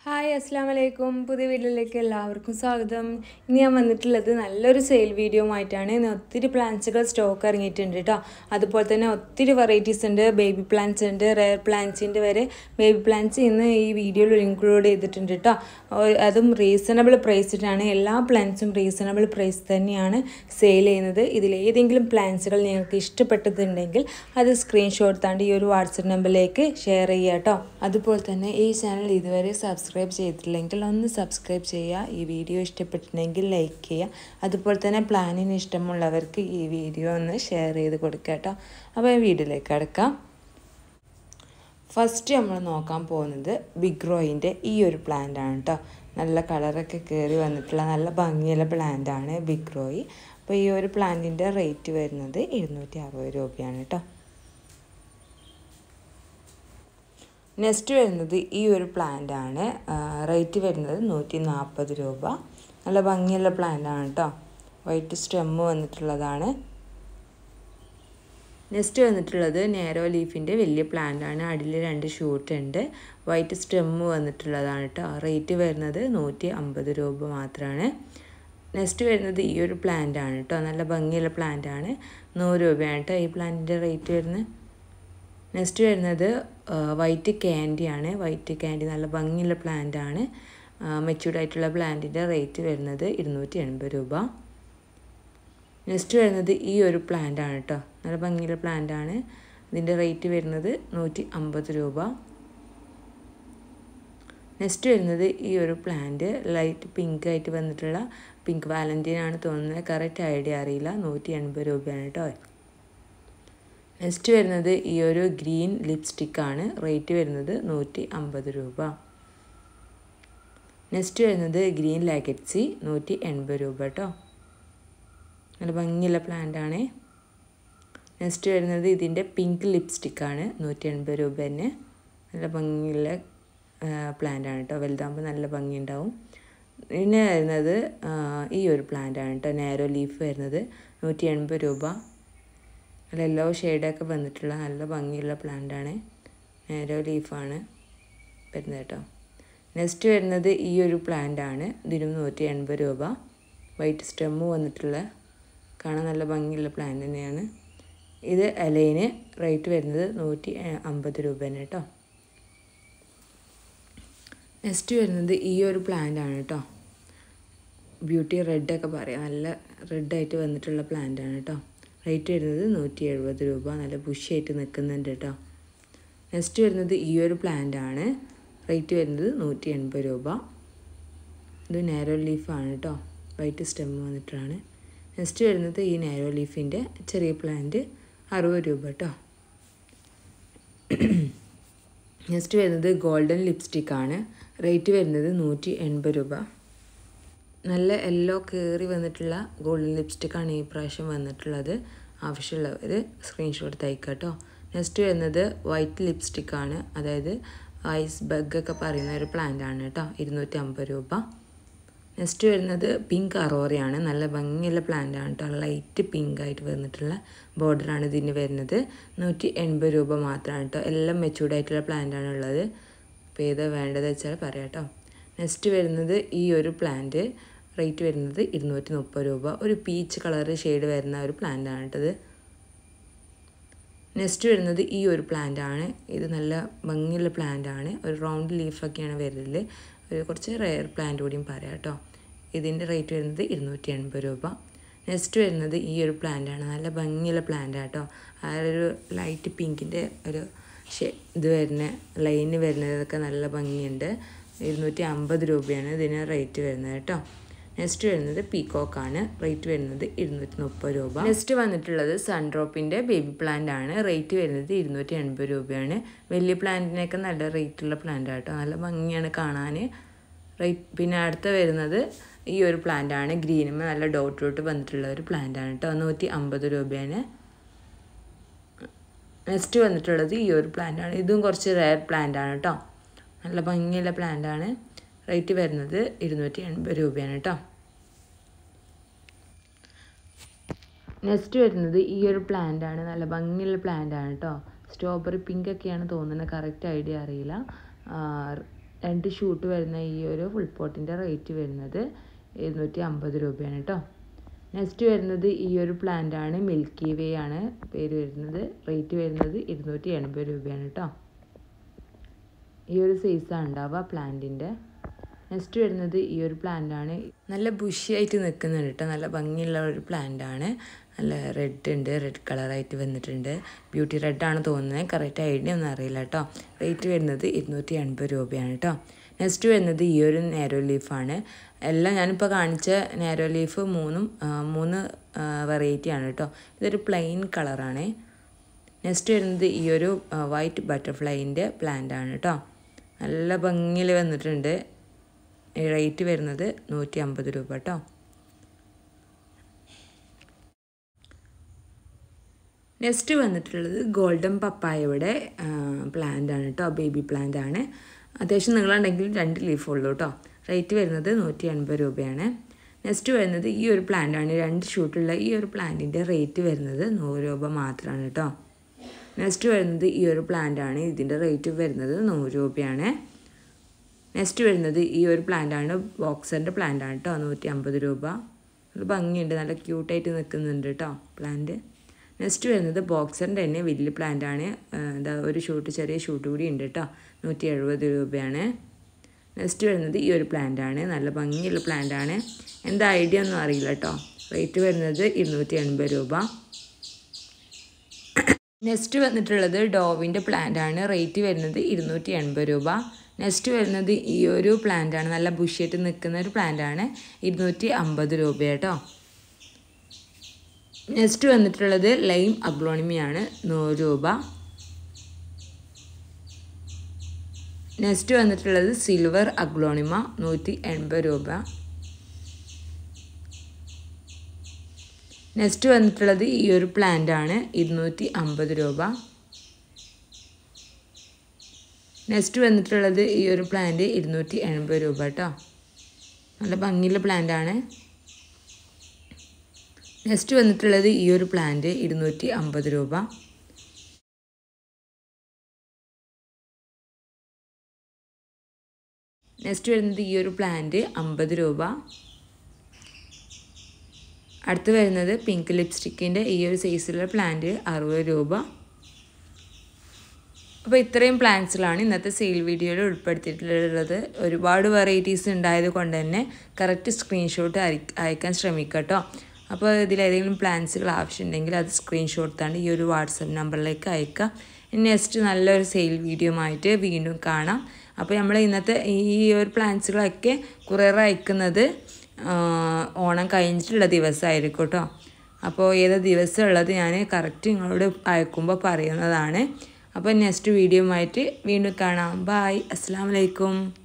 hi അസ്സാം വലൈക്കും പുതിയ വീട്ടിലേക്ക് എല്ലാവർക്കും സ്വാഗതം ഇന്ന് ഞാൻ വന്നിട്ടുള്ളത് നല്ലൊരു സെയിൽ വീഡിയോ ആയിട്ടാണ് ഇന്ന് ഒത്തിരി പ്ലാന്റ്സുകൾ സ്റ്റോക്ക് ഇറങ്ങിയിട്ടുണ്ട് കേട്ടോ അതുപോലെ തന്നെ ഒത്തിരി വെറൈറ്റീസ് ഉണ്ട് ബേബി പ്ലാന്റ്സ് ഉണ്ട് റെയർ പ്ലാന്റ്സിൻ്റെ വരെ ബേബി പ്ലാന്റ്സ് ഇന്ന് ഈ വീഡിയോയിൽ ഇൻക്ലൂഡ് ചെയ്തിട്ടുണ്ട് കേട്ടോ ഓ- അതും റീസണബിൾ പ്രൈസിട്ടാണ് എല്ലാ പ്ലാന്റ്സും റീസണബിൾ പ്രൈസ് തന്നെയാണ് സെയിൽ ചെയ്യുന്നത് ഇതിൽ ഏതെങ്കിലും പ്ലാന്റ്സുകൾ നിങ്ങൾക്ക് ഇഷ്ടപ്പെട്ടതുണ്ടെങ്കിൽ അത് സ്ക്രീൻഷോട്ട് താണ്ടി ഈ ഒരു വാട്സപ്പ് നമ്പറിലേക്ക് ഷെയർ ചെയ്യുക കേട്ടോ അതുപോലെ തന്നെ ഈ ചാനൽ ഇതുവരെ സബ്സ്ക്രൈബ് ചെയ്തിട്ടില്ലെങ്കിൽ ഒന്ന് സബ്സ്ക്രൈബ് ചെയ്യുക ഈ വീഡിയോ ഇഷ്ടപ്പെട്ടിട്ടുണ്ടെങ്കിൽ ലൈക്ക് ചെയ്യുക അതുപോലെ തന്നെ പ്ലാനിന് ഇഷ്ടമുള്ളവർക്ക് ഈ വീഡിയോ ഒന്ന് ഷെയർ ചെയ്ത് കൊടുക്കുക കേട്ടോ അപ്പോൾ ഈ വീഡിയോയിലേക്ക് കിടക്കാം ഫസ്റ്റ് നമ്മൾ നോക്കാൻ പോകുന്നത് ബിഗ് റോയിൻ്റെ ഈ ഒരു പ്ലാന്റ് ആണ് കേട്ടോ നല്ല കളറൊക്കെ കയറി വന്നിട്ടുള്ള നല്ല ഭംഗിയുള്ള പ്ലാന്റ് ആണ് ബിഗ് റോയി അപ്പോൾ ഈ ഒരു പ്ലാന്റിൻ്റെ റേറ്റ് വരുന്നത് ഇരുന്നൂറ്റി അറുപത് രൂപയാണ് കേട്ടോ നെക്സ്റ്റ് വരുന്നത് ഈ ഒരു പ്ലാന്റ് ആണ് റേറ്റ് വരുന്നത് നൂറ്റി നാൽപ്പത് രൂപ നല്ല ഭംഗിയുള്ള പ്ലാന്റ് ആണ് കേട്ടോ വൈറ്റ് സ്റ്റെമ്മ് വന്നിട്ടുള്ളതാണ് നെക്സ്റ്റ് വന്നിട്ടുള്ളത് നേരോ ലീഫിൻ്റെ വലിയ പ്ലാന്റ് ആണ് അടിയിൽ രണ്ട് ഷൂട്ട് ഉണ്ട് വൈറ്റ് സ്റ്റെമ്മ് വന്നിട്ടുള്ളതാണ് കേട്ടോ റേറ്റ് വരുന്നത് നൂറ്റി അമ്പത് രൂപ മാത്രമാണ് നെക്സ്റ്റ് വരുന്നത് ഈ ഒരു പ്ലാന്റ് ആണ് കേട്ടോ നല്ല ഭംഗിയുള്ള പ്ലാന്റ് ആണ് നൂറ് രൂപയാണ് കേട്ടോ ഈ പ്ലാന്റിൻ്റെ റേറ്റ് വരുന്നത് നെക്സ്റ്റ് വരുന്നത് വൈറ്റ് ക്യാൻഡി ആണ് വൈറ്റ് ക്യാൻഡി നല്ല ഭംഗിയുള്ള പ്ലാന്റ് ആണ് മെച്യൂർഡ് ആയിട്ടുള്ള പ്ലാന്റിൻ്റെ റേറ്റ് വരുന്നത് ഇരുന്നൂറ്റി എൺപത് രൂപ നെക്സ്റ്റ് വരുന്നത് ഈ ഒരു പ്ലാന്റ് ആണ് കേട്ടോ നല്ല ഭംഗിയുള്ള പ്ലാന്റ് ആണ് ഇതിൻ്റെ റേറ്റ് വരുന്നത് നൂറ്റി അമ്പത് രൂപ നെക്സ്റ്റ് വരുന്നത് ഈ ഒരു പ്ലാന്റ് ലൈറ്റ് പിങ്ക് ആയിട്ട് വന്നിട്ടുള്ള പിങ്ക് വാലന്റൈൻ ആണ് തോന്നുന്നത് കറക്റ്റ് ഐഡിയ അറിയില്ല നൂറ്റി എൺപത് രൂപയാണ് കേട്ടോ നെക്സ്റ്റ് വരുന്നത് ഈ ഒരു ഗ്രീൻ ലിപ്സ്റ്റിക് ആണ് റേറ്റ് വരുന്നത് നൂറ്റി അമ്പത് രൂപ നെക്സ്റ്റ് വരുന്നത് ഗ്രീൻ ലാക്കറ്റ്സി നൂറ്റി എൺപത് രൂപ കേട്ടോ നല്ല ഭംഗിയുള്ള പ്ലാന്റ് ആണ് നെക്സ്റ്റ് വരുന്നത് ഇതിൻ്റെ പിങ്ക് ലിപ്സ്റ്റിക് ആണ് നൂറ്റി എൺപത് രൂപ തന്നെ നല്ല ഭംഗിയുള്ള പ്ലാന്റ് ആണ് കേട്ടോ വലുതാകുമ്പോൾ നല്ല ഭംഗി ഉണ്ടാവും പിന്നെ വരുന്നത് ഈ ഒരു പ്ലാന്റ് ആണ് കേട്ടോ നാരോ ലീഫ് വരുന്നത് നൂറ്റി എൺപത് രൂപ നല്ല യെല്ലോ ഷെയ്ഡൊക്കെ വന്നിട്ടുള്ള നല്ല ഭംഗിയുള്ള പ്ലാന്റ് ആണ് നേരോ ലീഫാണ് വരുന്നത് കേട്ടോ നെക്സ്റ്റ് വരുന്നത് ഈ ഒരു പ്ലാന്റ് ആണ് ഇതിനും നൂറ്റി എൺപത് രൂപ വൈറ്റ് സ്റ്റെമ്മ് വന്നിട്ടുള്ള കാണാൻ നല്ല ഭംഗിയുള്ള പ്ലാന്റ് തന്നെയാണ് ഇത് ഇലയിന് റേറ്റ് വരുന്നത് നൂറ്റി അമ്പത് രൂപ തന്നെ കേട്ടോ നെക്സ്റ്റ് വരുന്നത് ഈ ഒരു പ്ലാന്റ് ആണ് കേട്ടോ ബ്യൂട്ടി റെഡൊക്കെ പറയാം നല്ല റെഡായിട്ട് വന്നിട്ടുള്ള പ്ലാന്റ് ആണ് കേട്ടോ റേറ്റ് വരുന്നത് നൂറ്റി എഴുപത് രൂപ നല്ല ബുഷിയായിട്ട് നിൽക്കുന്നുണ്ട് കേട്ടോ നെക്സ്റ്റ് വരുന്നത് ഈ ഒരു പ്ലാന്റ് ആണ് റേറ്റ് വരുന്നത് നൂറ്റി എൺപത് രൂപ ഇത് നാരോ ലീഫാണ് കേട്ടോ വൈറ്റ് സ്റ്റെം വന്നിട്ടാണ് നെക്സ്റ്റ് വരുന്നത് ഈ നാരോ ലീഫിൻ്റെ ചെറിയ പ്ലാന്റ് അറുപത് രൂപ കേട്ടോ നെക്സ്റ്റ് വരുന്നത് ഗോൾഡൻ ലിപ്സ്റ്റിക് ആണ് റേറ്റ് വരുന്നത് നൂറ്റി എൺപത് രൂപ നല്ല യെല്ലോ കയറി വന്നിട്ടുള്ള ഗോൾഡൻ ലിപ്സ്റ്റിക്കാണ് ഈ പ്രാവശ്യം വന്നിട്ടുള്ളത് ആവശ്യമുള്ളവർ സ്ക്രീൻഷോട്ട് തയ്ക്കുക കേട്ടോ നെക്സ്റ്റ് വരുന്നത് വൈറ്റ് ലിപ്സ്റ്റിക്കാണ് അതായത് ഐസ് ബഗ് ഒക്കെ പറയുന്ന ഒരു പ്ലാന്റ് ആണ് കേട്ടോ ഇരുന്നൂറ്റി അമ്പത് രൂപ നെക്സ്റ്റ് വരുന്നത് പിങ്ക് അറോറയാണ് നല്ല ഭംഗിയുള്ള പ്ലാന്റ് ആണ് കേട്ടോ ലൈറ്റ് പിങ്ക് ആയിട്ട് വന്നിട്ടുള്ള ബോർഡറാണ് ഇതിന് വരുന്നത് നൂറ്റി എൺപത് രൂപ മാത്രമാണ് കേട്ടോ എല്ലാം മെച്ചൂർഡ് ആയിട്ടുള്ള പ്ലാന്റ് ആണ് ഉള്ളത് അപ്പോൾ ഏതാ വേണ്ടത് വെച്ചാൽ പറയാം കേട്ടോ നെക്സ്റ്റ് വരുന്നത് ഈ ഒരു പ്ലാന്റ് റേറ്റ് വരുന്നത് ഇരുന്നൂറ്റി മുപ്പത് രൂപ ഒരു പീച്ച് കളർ ഷെയ്ഡ് വരുന്ന ഒരു പ്ലാന്റ് ആണ് കേട്ടത് നെക്സ്റ്റ് വരുന്നത് ഈ ഒരു പ്ലാന്റ് ആണ് ഇത് നല്ല ഭംഗിയുള്ള പ്ലാന്റ് ആണ് ഒരു റൗണ്ട് ലീഫൊക്കെയാണ് വരുന്നത് ഒരു കുറച്ച് റെയർ പ്ലാന്റ് കൂടിയും പറയാം കേട്ടോ ഇതിൻ്റെ റേറ്റ് വരുന്നത് ഇരുന്നൂറ്റി എൺപത് രൂപ നെക്സ്റ്റ് വരുന്നത് ഈ ഒരു പ്ലാന്റ് ആണ് നല്ല ഭംഗിയുള്ള പ്ലാന്റ് ആട്ടോ ആ ഒരു ലൈറ്റ് പിങ്കിൻ്റെ ഒരു ഷേ ഇത് വരുന്ന ലൈന് വരുന്നതൊക്കെ നല്ല ഭംഗിയുണ്ട് ഇരുന്നൂറ്റി അമ്പത് രൂപയാണ് ഇതിന് റേറ്റ് വരുന്നത് കേട്ടോ നെക്സ്റ്റ് വരുന്നത് പീകോക്ക് ആണ് റേറ്റ് വരുന്നത് ഇരുന്നൂറ്റി മുപ്പത് രൂപ നെക്സ്റ്റ് വന്നിട്ടുള്ളത് സൺഡ്രോപ്പിൻ്റെ ബേബി പ്ലാന്റ് ആണ് റേറ്റ് വരുന്നത് ഇരുന്നൂറ്റി എൺപത് രൂപയാണ് വലിയ പ്ലാന്റിനൊക്കെ നല്ല റേറ്റുള്ള പ്ലാന്റ് ആട്ടോ നല്ല ഭംഗിയാണ് കാണാൻ റേറ്റ് പിന്നെ അടുത്ത വരുന്നത് ഈ ഒരു പ്ലാന്റ് ആണ് ഗ്രീനുമേ നല്ല ഡോട്ട് ഡോട്ട് വന്നിട്ടുള്ള ഒരു പ്ലാന്റ് ആണ് കേട്ടോ നൂറ്റി അമ്പത് രൂപയാണ് നെക്സ്റ്റ് വന്നിട്ടുള്ളത് ഈ ഒരു പ്ലാന്റ് ആണ് ഇതും കുറച്ച് റയർ പ്ലാന്റ് ആണ് കേട്ടോ നല്ല ഭംഗിയുള്ള പ്ലാന്റ് ആണ് റേറ്റ് വരുന്നത് ഇരുന്നൂറ്റി എൺപത് രൂപയാണ് കേട്ടോ നെക്സ്റ്റ് വരുന്നത് ഈ ഒരു പ്ലാന്റ് ആണ് നല്ല ഭംഗിയുള്ള പ്ലാന്റ് ആണ് കേട്ടോ സ്ട്രോബെറി പിങ്ക് ഒക്കെയാണ് തോന്നുന്നത് കറക്റ്റ് ഐഡിയ അറിയില്ല രണ്ട് ഷൂട്ട് വരുന്ന ഈ ഒരു ഫുൾ പോട്ടിൻ്റെ റേറ്റ് വരുന്നത് ഇരുന്നൂറ്റി അമ്പത് രൂപയാണ് കേട്ടോ നെക്സ്റ്റ് വരുന്നത് ഈ ഒരു പ്ലാന്റ് ആണ് മിൽക്കി വേ ആണ് പേര് വരുന്നത് റേറ്റ് വരുന്നത് ഇരുന്നൂറ്റി എൺപത് രൂപയാണ് കേട്ടോ ഈ ഒരു സൈസാണ് ഉണ്ടാവുക പ്ലാന്റിൻ്റെ നെക്സ്റ്റ് വരുന്നത് ഈ ഒരു പ്ലാന്റ് ആണ് നല്ല ബുഷിയായിട്ട് നിൽക്കുന്നുണ്ട് കേട്ടോ നല്ല ഭംഗിയുള്ള ഒരു പ്ലാന്റ് ആണ് നല്ല റെഡ് ഉണ്ട് റെഡ് കളറായിട്ട് വന്നിട്ടുണ്ട് ബ്യൂട്ടി റെഡ് ആണ് തോന്നുന്നത് കറക്റ്റ് ഐഡിയ ഒന്നും അറിയില്ല കേട്ടോ റേറ്റ് വരുന്നത് ഇരുന്നൂറ്റി എൺപത് രൂപയാണ് കേട്ടോ നെക്സ്റ്റ് വരുന്നത് ഈ ഒരു നാരോ ലീഫാണ് എല്ലാം ഞാനിപ്പോൾ കാണിച്ച നാരോ ലീഫ് മൂന്നും മൂന്ന് വെറൈറ്റി ആണ് കേട്ടോ ഇതൊരു പ്ലെയിൻ കളറാണ് നെക്സ്റ്റ് വരുന്നത് ഈ ഒരു വൈറ്റ് ബട്ടർഫ്ലൈൻ്റെ പ്ലാന്റ് ആണ് കേട്ടോ നല്ല ഭംഗിയിൽ വന്നിട്ടുണ്ട് റേറ്റ് വരുന്നത് നൂറ്റി അമ്പത് രൂപ കേട്ടോ നെക്സ്റ്റ് വന്നിട്ടുള്ളത് ഗോൾഡൻ പപ്പായയുടെ പ്ലാന്റ് ആണ് കേട്ടോ ബേബി പ്ലാന്റ് ആണ് അത്യാവശ്യം നിങ്ങളുണ്ടെങ്കിൽ രണ്ട് ലീഫ് ഉള്ളൂ കേട്ടോ റേറ്റ് വരുന്നത് നൂറ്റി എൺപത് രൂപയാണ് നെക്സ്റ്റ് വരുന്നത് ഈ ഒരു പ്ലാന്റ് ആണ് രണ്ട് ഷൂട്ടുള്ള ഈ ഒരു പ്ലാന്റിൻ്റെ റേറ്റ് വരുന്നത് നൂറ് രൂപ മാത്രമാണ് കേട്ടോ നെക്സ്റ്റ് വരുന്നത് ഈ ഒരു പ്ലാന്റ് ആണ് ഇതിൻ്റെ റേറ്റ് വരുന്നത് നൂറ് രൂപയാണ് നെക്സ്റ്റ് വരുന്നത് ഈ ഒരു പ്ലാന്റ് ആണ് ബോക്സറിൻ്റെ പ്ലാന്റ് ആണ് കേട്ടോ നൂറ്റി അമ്പത് രൂപ നല്ല ഭംഗിയുണ്ട് നല്ല ക്യൂട്ടായിട്ട് നിൽക്കുന്നുണ്ട് കേട്ടോ പ്ലാന്റ് നെക്സ്റ്റ് വരുന്നത് ബോക്സറിൻ്റെ തന്നെ വലിയ പ്ലാന്റ് ആണ് എന്താ ഒരു ഷൂട്ട് ചെറിയ ഷൂട്ട് കൂടി ഉണ്ട് കേട്ടോ നൂറ്റി എഴുപത് രൂപയാണ് നെക്സ്റ്റ് വരുന്നത് ഈ ഒരു പ്ലാന്റ് ആണ് നല്ല ഭംഗിയുള്ള പ്ലാന്റ് ആണ് എന്താ ഐഡിയ ഒന്നും അറിയില്ല കേട്ടോ റേറ്റ് വരുന്നത് ഇരുന്നൂറ്റി എൺപത് രൂപ നെക്സ്റ്റ് വന്നിട്ടുള്ളത് ഡോവിൻ്റെ പ്ലാന്റ് ആണ് റേറ്റ് വരുന്നത് ഇരുന്നൂറ്റി എൺപത് രൂപ നെക്സ്റ്റ് വരുന്നത് ഈ ഒരു പ്ലാന്റ് ആണ് നല്ല ബുഷിയായിട്ട് നിൽക്കുന്ന ഒരു പ്ലാന്റ് ആണ് ഇരുന്നൂറ്റി അമ്പത് രൂപ കേട്ടോ നെക്സ്റ്റ് വന്നിട്ടുള്ളത് ലൈം അഗ്ലോണിമിയാണ് നൂറ് രൂപ നെക്സ്റ്റ് വന്നിട്ടുള്ളത് സിൽവർ അഗ്ലോണിമ നൂറ്റി എൺപത് രൂപ നെക്സ്റ്റ് വന്നിട്ടുള്ളത് ഈ ഒരു പ്ലാന്റ് ആണ് ഇരുന്നൂറ്റി അമ്പത് രൂപ നെക്സ്റ്റ് വന്നിട്ടുള്ളത് ഈ ഒരു പ്ലാന്റ് ഇരുന്നൂറ്റി എൺപത് രൂപ കേട്ടോ നല്ല ഭംഗിയുള്ള പ്ലാന്റ് ആണ് നെക്സ്റ്റ് വന്നിട്ടുള്ളത് ഈ ഒരു പ്ലാന്റ് ഇരുന്നൂറ്റി അമ്പത് രൂപ നെക്സ്റ്റ് വരുന്നത് ഈ ഒരു പ്ലാന്റ് അമ്പത് രൂപ അടുത്ത് വരുന്നത് പിങ്ക് ലിപ്സ്റ്റിക്കിൻ്റെ ഈ ഒരു സൈസിലുള്ള പ്ലാന്റ് അറുപത് രൂപ അപ്പോൾ ഇത്രയും പ്ലാന്റ്സിലാണ് ഇന്നത്തെ സെയിൽ വീഡിയോയിൽ ഉൾപ്പെടുത്തിയിട്ടുള്ളത് ഒരുപാട് വെറൈറ്റീസ് ഉണ്ടായത് കൊണ്ട് തന്നെ കറക്റ്റ് സ്ക്രീൻഷോട്ട് അയക്കാൻ ശ്രമിക്കുക കേട്ടോ അപ്പോൾ ഇതിലേതെങ്കിലും പ്ലാൻസുകൾ ആവശ്യമുണ്ടെങ്കിൽ അത് സ്ക്രീൻഷോട്ട് തന്നെ ഈ ഒരു വാട്സപ്പ് നമ്പറിലേക്ക് അയക്കുക നെക്സ്റ്റ് നല്ലൊരു സെയിൽ വീഡിയോ ആയിട്ട് വീണ്ടും കാണാം അപ്പോൾ നമ്മൾ ഇന്നത്തെ ഈ ഒരു പ്ലാൻസുകളൊക്കെ കുറേറെ അയക്കുന്നത് ഓണം കഴിഞ്ഞിട്ടുള്ള ദിവസമായിരിക്കും കേട്ടോ അപ്പോൾ ഏത് ദിവസം ഉള്ളത് ഞാൻ കറക്റ്റ് നിങ്ങളോട് അയക്കുമ്പോൾ പറയുന്നതാണ് അപ്പോൾ നെക്സ്റ്റ് വീഡിയോ ആയിട്ട് വീണ്ടും കാണാം ബായ് അസ്സാം വലൈക്കും